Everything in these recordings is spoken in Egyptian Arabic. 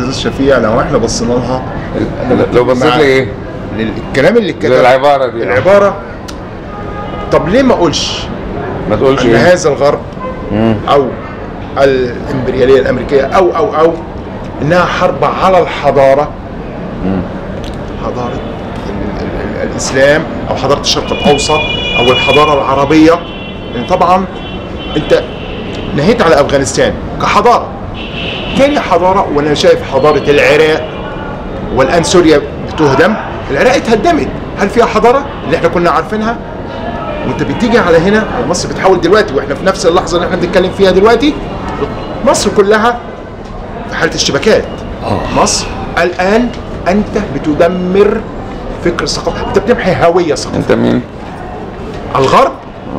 استاذ شفيع لو احنا بصينا لها لو بصيت مع- لي ايه؟ للكلام اللي اتكتب للعباره دي العباره طب ليه ما اقولش ما تقولش ان ايه؟ هذا الغرب مم. او الامبرياليه الامريكيه او او او انها حرب على الحضاره حضاره ال- ال- ال- الاسلام او حضاره الشرق الاوسط او الحضاره العربيه لان طبعا انت نهيت على افغانستان كحضاره تاني حضاره وانا شايف حضاره العراق والان سوريا بتهدم العراق اتهدمت هل فيها حضاره اللي احنا كنا عارفينها وانت بتيجي على هنا على مصر بتحاول دلوقتي واحنا في نفس اللحظه اللي احنا بنتكلم فيها دلوقتي مصر كلها في حاله اشتباكات مصر الان انت بتدمر فكر الثقافه انت بتمحي هويه ثقافيه انت مين؟ الغرب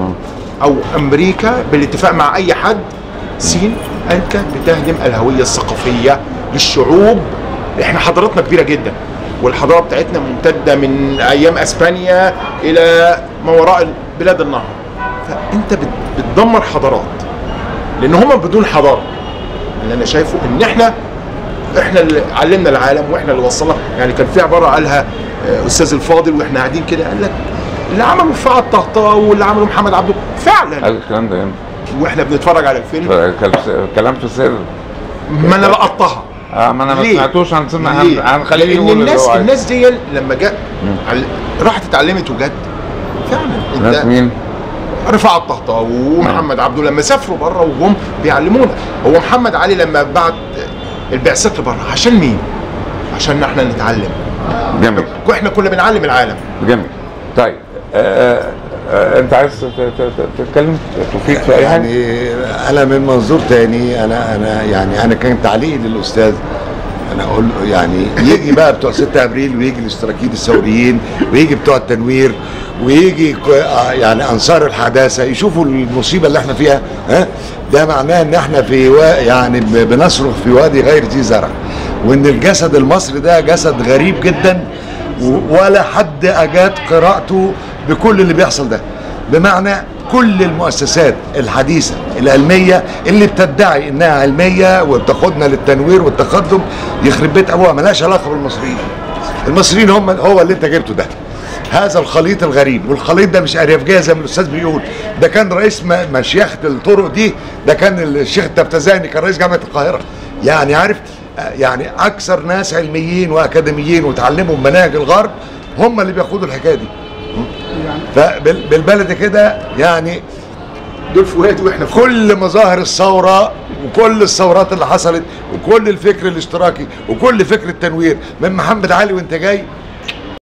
او امريكا بالاتفاق مع اي حد سين انت بتهدم الهويه الثقافيه للشعوب احنا حضارتنا كبيره جدا والحضاره بتاعتنا ممتده من ايام اسبانيا الى ما وراء بلاد النهر فانت بت- بتدمر حضارات لان هم بدون حضاره اللي انا شايفه ان احنا احنا اللي علمنا العالم واحنا اللي وصلنا يعني كان في عباره قالها آه، استاذ الفاضل واحنا قاعدين كده قال لك اللي عمله فؤاد طهطاوي واللي عمله محمد عبده فعلا قال الكلام ده امتى؟ واحنا بنتفرج على الفيلم كلام- كلام في سر ما انا لقطتها اه ما انا ما ليه؟ سمعتوش هنسمع ليه؟ هنخليه لان يقول اللي الناس هو عايزه. الناس دي لما جاء عل- راحت اتعلمت وجت فعلا ناس انت مين؟ رفاعة الطهطاوي ومحمد عبده لما سافروا بره وجم بيعلمونا هو محمد علي لما بعت البعثات لبره عشان مين؟ عشان احنا نتعلم جميل واحنا كنا بنعلم العالم جميل طيب آه آه انت عايز ت- ت- ت- تتكلم تفيد في اي حاجه؟ يعني انا من منظور تاني انا انا يعني انا كان تعليقي للاستاذ انا اقول له يعني يجي بقى بتوع 6 ابريل ويجي الاشتراكيين الثوريين ويجي بتوع التنوير ويجي ك- آه يعني انصار الحداثه يشوفوا المصيبه اللي احنا فيها ها ده معناه ان احنا في وا يعني ب- بنصرخ في وادي غير ذي زرع وان الجسد المصري ده جسد غريب جدا و- ولا حد اجاد قراءته بكل اللي بيحصل ده بمعنى كل المؤسسات الحديثة العلمية اللي بتدعي انها علمية وبتاخدنا للتنوير والتقدم يخرب بيت ابوها ملهاش علاقة بالمصريين المصريين هم هو اللي انت جبته ده هذا الخليط الغريب والخليط ده مش اريافجيه زي ما الاستاذ بيقول ده كان رئيس م- مشيخه الطرق دي ده كان الشيخ التفتزاني كان رئيس جامعه القاهره يعني عارف آه، يعني اكثر ناس علميين واكاديميين وتعلموا مناهج الغرب هم اللي بياخدوا الحكايه دي فبالبلد كده يعني دول فؤاد واحنا في كل مظاهر الثورة وكل الثورات اللي حصلت وكل الفكر الاشتراكي وكل فكر التنوير من محمد علي وانت جاي